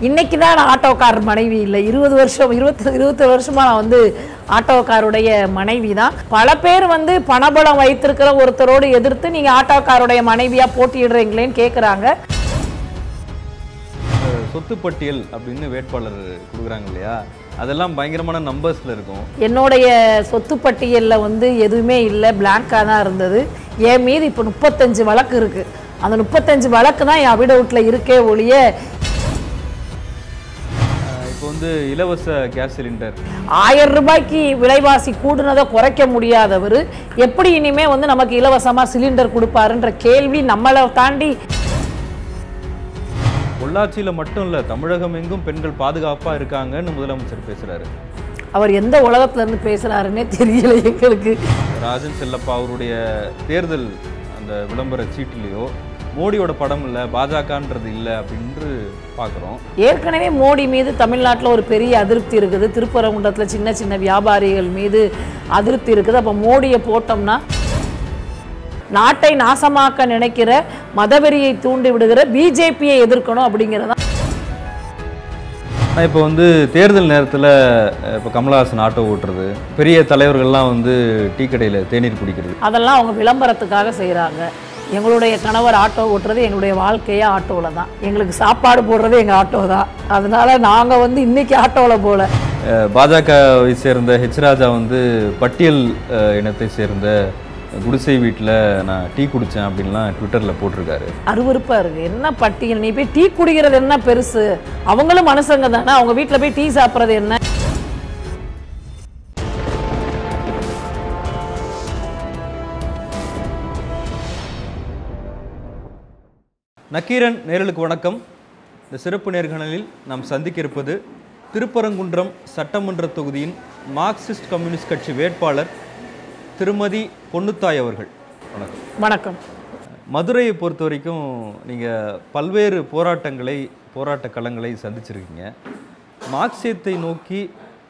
இன்னைக்கு தான் நான் ஆட்டோக்கார் மனைவி இல்லை இருபது வருஷம் இருபத்தி இருபத்தி வருஷமா நான் வந்து ஆட்டோக்காருடைய மனைவி தான் பல பேர் வந்து பணபலம் வைத்திருக்கிற ஒருத்தரோடு எதிர்த்து நீங்க ஆட்டோக்காருடைய மனைவியா போட்டியிடுறீங்களேன்னு கேட்குறாங்க அஹ் சொத்து பட்டியல் அப்படின்னு வேட்பாளர் கொடுக்குறாங்க இல்லையா அதெல்லாம் பயங்கரமான நம்பர்ஸில் இருக்கும் என்னுடைய சொத்து பட்டியலில் வந்து எதுவுமே இல்லை பிளாங்காக தான் இருந்தது என் மீது இப்போ முப்பத்தஞ்சு வழக்கு இருக்கு அந்த முப்பத்தஞ்சு வழக்கு தான் என் அவிடவுட்டில் இருக்கே ஒழிய அஹ் இப்போ வந்து இலவச கேஸ் சிலிண்டர் ஆயிரம் ரூபாய்க்கு விலைவாசி கூடுனதை குறைக்க முடியாதவர் எப்படி இனிமே வந்து நமக்கு இலவசமா சிலிண்டர் கொடுப்பாருன்ற கேள்வி நம்மளை தாண்டி பொள்ளாச்சியில் மட்டும் இல்லை தமிழகம் எங்கும் பெண்கள் பாதுகாப்பாக இருக்காங்கன்னு முதலமைச்சர் பேசுகிறாரு அவர் எந்த உலகத்துல இருந்து பேசுறாருன்னே தெரியல எங்களுக்கு ராஜன் செல்லப்பா அவருடைய தேர்தல் அந்த விளம்பர சீட்டுலேயோ மோடியோட படம் இல்லை பாஜகன்றது இல்லை அப்படின்று பார்க்குறோம் ஏற்கனவே மோடி மீது தமிழ்நாட்டில் ஒரு பெரிய அதிருப்தி இருக்குது திருப்பரங்குன்றத்தில் சின்ன சின்ன வியாபாரிகள் மீது அதிருப்தி இருக்குது அப்போ மோடியை போட்டோம்னா நாட்டை நாசமாக்க நினைக்கிற மதவெறியை தூண்டி விடுகிற பிஜேபியை எதிர்க்கணும் அப்படிங்கிறதா ஆனால் இப்போ வந்து தேர்தல் நேரத்தில் இப்போ கமலஹாசன் ஆட்டோ ஓட்டுறது பெரிய தலைவர்கள்லாம் வந்து டீ கடையில் தேநீர் குடிக்கிறது அதெல்லாம் அவங்க விளம்பரத்துக்காக செய்கிறாங்க எங்களுடைய கணவர் ஆட்டோ ஓட்டுறது எங்களுடைய வாழ்க்கையே ஆட்டோவில் தான் எங்களுக்கு சாப்பாடு போடுறது எங்கள் ஆட்டோ தான் அதனால நாங்கள் வந்து இன்னைக்கு ஆட்டோவில் போல அஹ் பாஜகவை சேர்ந்த ஹெச் ராஜா வந்து பட்டியல் அஹ், இனத்தை சேர்ந்த குடிசை வீட்டில் நான் டீ குடித்தேன் அப்படின்லாம் ட்விட்டரில் போட்டிருக்காரு அருவருப்பா இருக்கு என்ன பட்டியல் நீ போய் டீ குடிக்கிறது என்ன பெருசு அவங்களும் மனுஷங்க தானே அவங்க வீட்டில் போய் டீ சாப்பிட்றது என்ன நக்கீரன் நேரலுக்கு வணக்கம் இந்த சிறப்பு நேர்காணலில் நாம் சந்திக்க இருப்பது திருப்பரங்குன்றம் சட்டமன்ற தொகுதியின் மார்க்சிஸ்ட் கம்யூனிஸ்ட் கட்சி வேட்பாளர் திருமதி பொன்னுத்தாய் அவர்கள் வணக்கம் வணக்கம் மதுரையை பொறுத்த வரைக்கும் நீங்கள் பல்வேறு போராட்டங்களை போராட்ட களங்களை சந்திச்சிருக்கீங்க மார்க்சியத்தை நோக்கி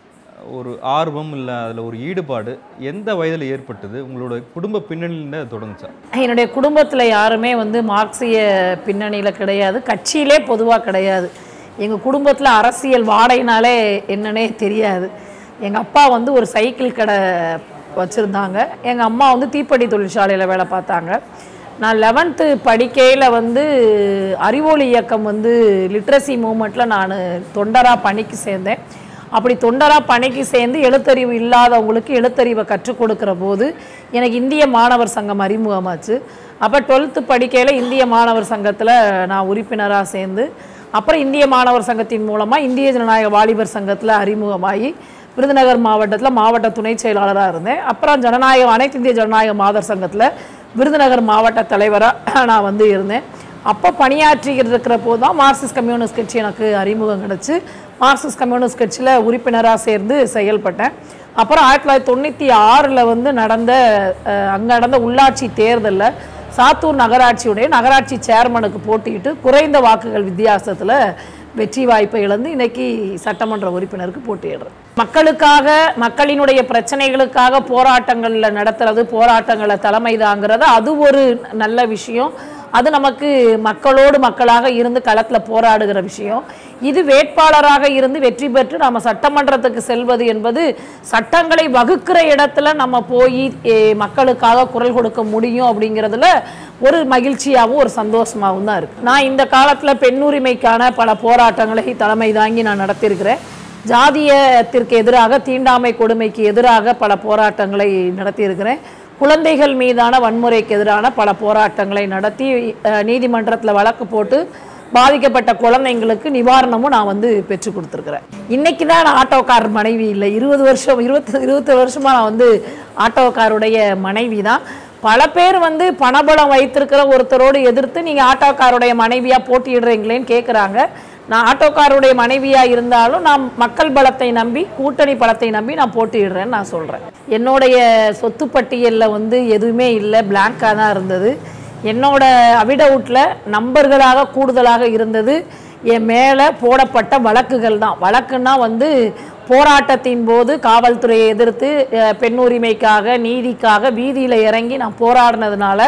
ஒரு ஆர்வம் இல்லை அதில் ஒரு ஈடுபாடு எந்த வயதில் ஏற்பட்டது உங்களோட குடும்ப பின்னணியில் தொடங்குச்சா என்னுடைய குடும்பத்தில் யாருமே வந்து மார்க்சிய பின்னணியில் கிடையாது கட்சியிலே பொதுவாக கிடையாது எங்கள் குடும்பத்தில் அரசியல் வாடைனாலே என்னன்னே தெரியாது எங்கள் அப்பா வந்து ஒரு சைக்கிள் கடை வச்சுருந்தாங்க எங்கள் அம்மா வந்து தீப்பெட்டி தொழிற்சாலையில் வேலை பார்த்தாங்க நான் லெவன்த்து படிக்கையில் வந்து அறிவொளி இயக்கம் வந்து லிட்ரஸி மூமெண்ட்டில் நான் தொண்டராக பணிக்கு சேர்ந்தேன் அப்படி தொண்டராக பணிக்கு சேர்ந்து எழுத்தறிவு இல்லாதவங்களுக்கு எழுத்தறிவை கற்றுக் கொடுக்குற போது எனக்கு இந்திய மாணவர் சங்கம் அறிமுகமாச்சு அப்போ டுவெல்த்து படிக்கையில் இந்திய மாணவர் சங்கத்தில் நான் உறுப்பினராக சேர்ந்து அப்புறம் இந்திய மாணவர் சங்கத்தின் மூலமாக இந்திய ஜனநாயக வாலிபர் சங்கத்தில் அறிமுகமாகி விருதுநகர் மாவட்டத்தில் மாவட்ட துணை செயலாளராக இருந்தேன் அப்புறம் ஜனநாயக அனைத்து இந்திய ஜனநாயக மாதர் சங்கத்தில் விருதுநகர் மாவட்ட தலைவராக நான் வந்து இருந்தேன் அப்போ பணியாற்றிக்கிட்டு இருக்கிற போது தான் மார்க்சிஸ்ட் கம்யூனிஸ்ட் கட்சி எனக்கு அறிமுகம் கிடச்சி மார்க்சிஸ்ட் கம்யூனிஸ்ட் கட்சியில் உறுப்பினராக சேர்ந்து செயல்பட்டேன் அப்புறம் ஆயிரத்தி தொள்ளாயிரத்தி தொண்ணூற்றி ஆறில் வந்து நடந்த அங்கே நடந்த உள்ளாட்சி தேர்தலில் சாத்தூர் நகராட்சியுடைய நகராட்சி சேர்மனுக்கு போட்டியிட்டு குறைந்த வாக்குகள் வித்தியாசத்தில் வெற்றி வாய்ப்பை இழந்து இன்னைக்கு சட்டமன்ற உறுப்பினருக்கு போட்டியிடுறேன் மக்களுக்காக மக்களினுடைய பிரச்சனைகளுக்காக போராட்டங்களில் நடத்துறது போராட்டங்களை தலைமை தாங்கிறது அது ஒரு நல்ல விஷயம் அது நமக்கு மக்களோடு மக்களாக இருந்து களத்தில் போராடுகிற விஷயம் இது வேட்பாளராக இருந்து வெற்றி பெற்று நம்ம சட்டமன்றத்துக்கு செல்வது என்பது சட்டங்களை வகுக்கிற இடத்துல நம்ம போய் எ, மக்களுக்காக குரல் கொடுக்க முடியும் அப்படிங்கிறதுல ஒரு மகிழ்ச்சியாகவும் ஒரு சந்தோஷமாகவும் தான் இருக்கு நான் இந்த காலத்தில் பெண்ணுரிமைக்கான பல போராட்டங்களை தலைமை தாங்கி நான் நடத்தியிருக்கிறேன் ஜாதியத்திற்கு எதிராக தீண்டாமை கொடுமைக்கு எதிராக பல போராட்டங்களை நடத்தியிருக்கிறேன் குழந்தைகள் மீதான வன்முறைக்கு எதிரான பல போராட்டங்களை நடத்தி நீதிமன்றத்தில் வழக்கு போட்டு பாதிக்கப்பட்ட குழந்தைங்களுக்கு நிவாரணமும் நான் வந்து பெற்று கொடுத்துருக்குறேன் இன்னைக்கு தான் நான் ஆட்டோக்கார் மனைவி இல்லை இருபது வருஷம் இருபத்தி இருபத்தி வருஷமாக நான் வந்து ஆட்டோக்காருடைய மனைவி தான் பல பேர் வந்து பணபலம் வைத்திருக்கிற ஒருத்தரோடு எதிர்த்து நீங்கள் ஆட்டோக்காருடைய மனைவியாக போட்டியிடுறீங்களேன்னு கேட்குறாங்க நான் ஆட்டோக்காருடைய மனைவியா இருந்தாலும் நான் மக்கள் பலத்தை நம்பி கூட்டணி பலத்தை நம்பி நான் போட்டியிடுறேன்னு நான் சொல்றேன் என்னுடைய சொத்து பட்டியலில் வந்து எதுவுமே இல்லை பிளாங்காக தான் இருந்தது என்னோட அவிடவுட்டில் நம்பர்களாக கூடுதலாக இருந்தது என் மேலே போடப்பட்ட வழக்குகள் தான் வழக்குன்னா வந்து போராட்டத்தின் போது காவல்துறையை எதிர்த்து அஹ், பெண் உரிமைக்காக நீதிக்காக வீதியில் இறங்கி நான் போராடினதுனால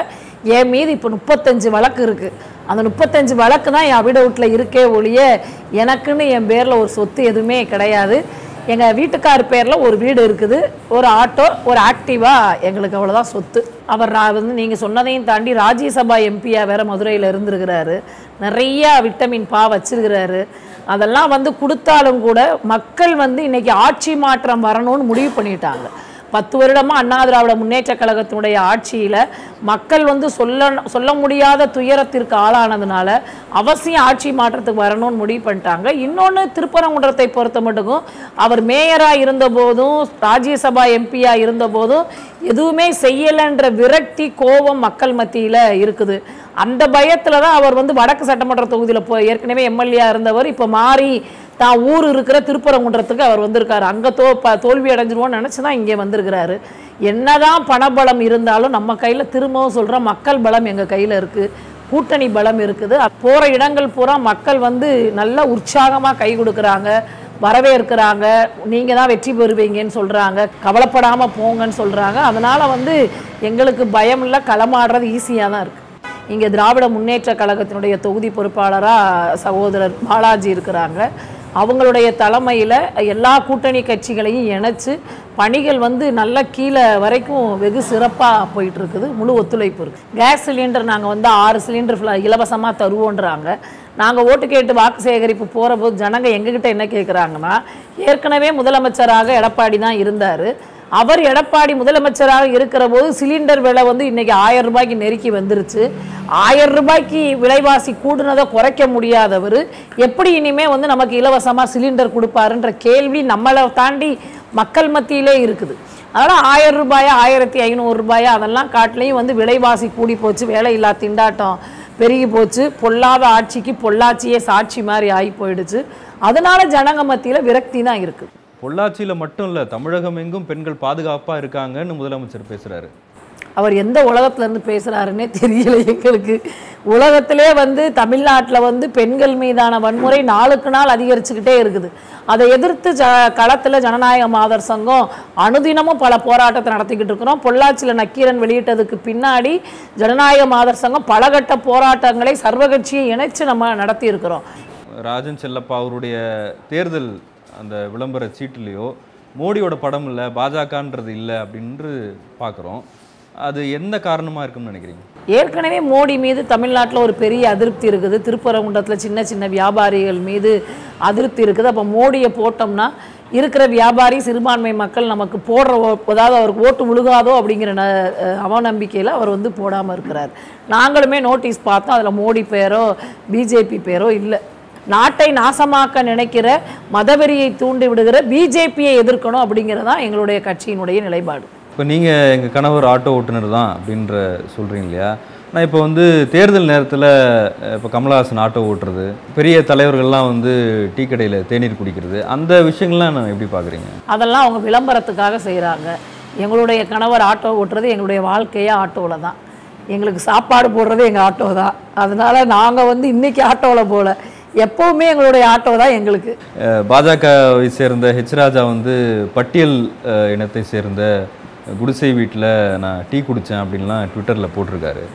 என் மீது இப்போ முப்பத்தஞ்சு வழக்கு இருக்குது அந்த முப்பத்தஞ்சு வழக்கு தான் என் அபிடவுட்டில் இருக்கே ஒழிய எனக்குன்னு என் பேரில் ஒரு சொத்து எதுவுமே கிடையாது எங்கள் வீட்டுக்கார் பேரில் ஒரு வீடு இருக்குது ஒரு ஆட்டோ ஒரு ஆக்டிவா எங்களுக்கு அவ்வளோதான் சொத்து அவர் ரா- வந்து நீங்கள் சொன்னதையும் தாண்டி ராஜ்யசபா எம்பியாக வேற மதுரையில் இருந்திருக்கிறாரு நிறையா விட்டமின் பா வச்சிருக்கிறாரு அதெல்லாம் வந்து கொடுத்தாலும் கூட மக்கள் வந்து இன்னைக்கு ஆட்சி மாற்றம் வரணும்னு முடிவு பண்ணிட்டாங்க பத்து வருடமா அண்ணா திராவிட முன்னேற்ற கழகத்தினுடைய ஆட்சியில மக்கள் வந்து சொல்ல சொல்ல முடியாத துயரத்திற்கு ஆளானதுனால அவசியம் ஆட்சி மாற்றத்துக்கு வரணும்னு முடிவு பண்ணிட்டாங்க இன்னொன்று திருப்பரங்குன்றத்தை பொறுத்த மட்டுக்கும் அவர் மேயராக இருந்தபோதும் ராஜ்யசபா எம்பியா இருந்தபோதும் எதுவுமே செய்யலைன்ற விரக்தி கோபம் மக்கள் மத்தியில இருக்குது அந்த பயத்துல தான் அவர் வந்து வடக்கு சட்டமன்ற தொகுதியில் போய் ஏற்கனவே எம்எல்ஏ இருந்தவர் இப்போ மாறி தான் ஊர் இருக்கிற திருப்பரங்குன்றத்துக்கு அவர் வந்திருக்காரு அங்கே தோ ப தோல்வி அடைஞ்சிருவோம்னு நினச்சி தான் இங்கே வந்திருக்கிறாரு என்னதான் பணபலம் இருந்தாலும் நம்ம கையில் திரும்பவும் சொல்கிறோம் மக்கள் பலம் எங்கள் கையில் இருக்குது கூட்டணி பலம் இருக்குது போகிற இடங்கள் பூரா மக்கள் வந்து நல்ல உற்சாகமாக கை கொடுக்குறாங்க வரவேற்கிறாங்க நீங்கள் தான் வெற்றி பெறுவீங்கன்னு சொல்கிறாங்க கவலைப்படாமல் போங்கன்னு சொல்கிறாங்க அதனால் வந்து எங்களுக்கு பயம் இல்லை களமாடுறது ஈஸியாக தான் இருக்குது இங்கே திராவிட முன்னேற்ற கழகத்தினுடைய தொகுதி பொறுப்பாளராக சகோதரர் பாலாஜி இருக்கிறாங்க அவங்களுடைய தலைமையில் எல்லா கூட்டணி கட்சிகளையும் இணைச்சு பணிகள் வந்து நல்ல கீழே வரைக்கும் வெகு சிறப்பாக போயிட்டு இருக்குது முழு ஒத்துழைப்பு இருக்குது கேஸ் சிலிண்டர் நாங்கள் வந்து ஆறு சிலிண்டர் இலவசமாக தருவோன்றாங்க நாங்கள் ஓட்டு கேட்டு வாக்கு சேகரிப்பு போகிற போது ஜனங்க எங்ககிட்ட என்ன கேட்குறாங்கன்னா ஏற்கனவே முதலமைச்சராக எடப்பாடி தான் இருந்தார் அவர் எடப்பாடி முதலமைச்சராக இருக்கிற போது சிலிண்டர் விலை வந்து இன்னைக்கு ஆயிரம் ரூபாய்க்கு நெருக்கி வந்துருச்சு ஆயிரம் ரூபாய்க்கு விலைவாசி கூடுனதை குறைக்க முடியாதவர் எப்படி இனிமே வந்து நமக்கு இலவசமாக சிலிண்டர் கொடுப்பாருன்ற கேள்வி நம்மளை தாண்டி மக்கள் மத்தியிலே இருக்குது அதனால் ஆயிரம் ரூபாயா ஆயிரத்தி ஐநூறு ரூபாயா அதெல்லாம் காட்டிலையும் வந்து விலைவாசி கூடி போச்சு வேலையில்லா திண்டாட்டம் பெருகி போச்சு பொல்லாத ஆட்சிக்கு பொள்ளாச்சியே சாட்சி மாதிரி ஆகி போயிடுச்சு அதனால ஜனங்க மத்தியில் விரக்தி தான் இருக்குது பொள்ளாச்சியில் மட்டும் இல்லை தமிழகம் எங்கும் பெண்கள் பாதுகாப்பாக இருக்காங்கன்னு முதலமைச்சர் பேசுகிறாரு அவர் எந்த உலகத்துல இருந்து பேசுறாருன்னே தெரியல எங்களுக்கு உலகத்திலே வந்து தமிழ்நாட்டில் வந்து பெண்கள் மீதான வன்முறை நாளுக்கு நாள் அதிகரிச்சுக்கிட்டே இருக்குது அதை எதிர்த்து ஜ களத்தில் ஜனநாயக மாதர் சங்கம் அனுதினமும் பல போராட்டத்தை நடத்திக்கிட்டு இருக்கிறோம் பொள்ளாச்சியில் நக்கீரன் வெளியிட்டதுக்கு பின்னாடி ஜனநாயக மாதர் சங்கம் பலகட்ட போராட்டங்களை சர்வகட்சியை இணைச்சு நம்ம நடத்தி இருக்கிறோம் ராஜன் செல்லப்பா அவருடைய தேர்தல் அந்த விளம்பர சீட்டுலேயோ மோடியோட படம் இல்லை பாஜகன்றது இல்லை அப்படின்று பார்க்குறோம் அது எந்த காரணமாக இருக்கும்னு நினைக்கிறீங்க ஏற்கனவே மோடி மீது தமிழ்நாட்டில் ஒரு பெரிய அதிருப்தி இருக்குது திருப்பரங்குன்றத்தில் சின்ன சின்ன வியாபாரிகள் மீது அதிருப்தி இருக்குது அப்போ மோடியை போட்டோம்னா இருக்கிற வியாபாரி சிறுபான்மை மக்கள் நமக்கு போடுற ஓ- அதாவது அவருக்கு ஓட்டு முழுகாதோ அப்படிங்கிற ந அஹ் அவநம்பிக்கையில் அவர் வந்து போடாமல் இருக்கிறார் நாங்களுமே நோட்டீஸ் பார்த்தோம் அதில் மோடி பேரோ பிஜேபி பேரோ இல்லை நாட்டை நாசமாக்க நினைக்கிற மதவெறியை தூண்டி விடுகிற பிஜேபியை எதிர்க்கணும் அப்படிங்கிறது தான் எங்களுடைய கட்சியினுடைய நிலைப்பாடு இப்போ நீங்கள் எங்கள் கணவர் ஆட்டோ ஓட்டுநர் தான் அப்படின்ற சொல்கிறீங்க இல்லையா நான் இப்போ வந்து தேர்தல் நேரத்தில் இப்போ கமலஹாசன் ஆட்டோ ஓட்டுறது பெரிய தலைவர்கள்லாம் வந்து டீ கடையில் தேநீர் குடிக்கிறது அந்த விஷயங்கள்லாம் நான் எப்படி பார்க்குறீங்க அதெல்லாம் அவங்க விளம்பரத்துக்காக செய்கிறாங்க எங்களுடைய கணவர் ஆட்டோ ஓட்டுறது எங்களுடைய வாழ்க்கையே ஆட்டோவில் தான் எங்களுக்கு சாப்பாடு போடுறது எங்கள் ஆட்டோ தான் அதனால நாங்கள் வந்து இன்னைக்கு ஆட்டோவில் போகல எப்போவுமே எங்களுடைய ஆட்டோ தான் எங்களுக்கு அஹ் பாஜகவை சேர்ந்த ஹெச் ராஜா வந்து பட்டியல் அஹ், இனத்தை சேர்ந்த குடிசை வீட்டில் நான் டீ குடித்தேன் அப்படின்லாம் ட்விட்டரில் போட்டிருக்காரு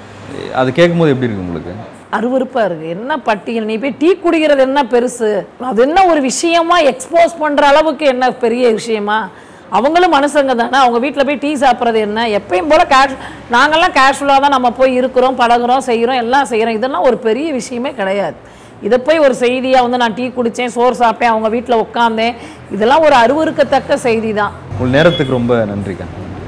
அது கேட்கும்போது எப்படி இருக்கு உங்களுக்கு அருவருப்பாக இருக்குது என்ன பட்டியல் நீ போய் டீ குடிக்கிறது என்ன பெருசு அது என்ன ஒரு விஷயமா எக்ஸ்போஸ் பண்ணுற அளவுக்கு என்ன பெரிய விஷயமா அவங்களும் மனுஷங்க தானே அவங்க வீட்டில் போய் டீ சாப்பிட்றது என்ன எப்பயும் போல் கேஷ் நாங்கள்லாம் கேஷுவலாக தான் நம்ம போய் இருக்கிறோம் பழகுறோம் செய்கிறோம் எல்லாம் செய்கிறோம் இதெல்லாம் ஒரு பெரிய விஷயமே கிடையாது இதை போய் ஒரு செய்தியாக வந்து நான் டீ குடித்தேன் சோறு சாப்பிட்டேன் அவங்க வீட்டில் உட்காந்தேன் இதெல்லாம் ஒரு அருவருக்கத்தக்க செய்தி தான் உங்கள் நேரத்துக்கு ரொம்ப நன்றிக்கா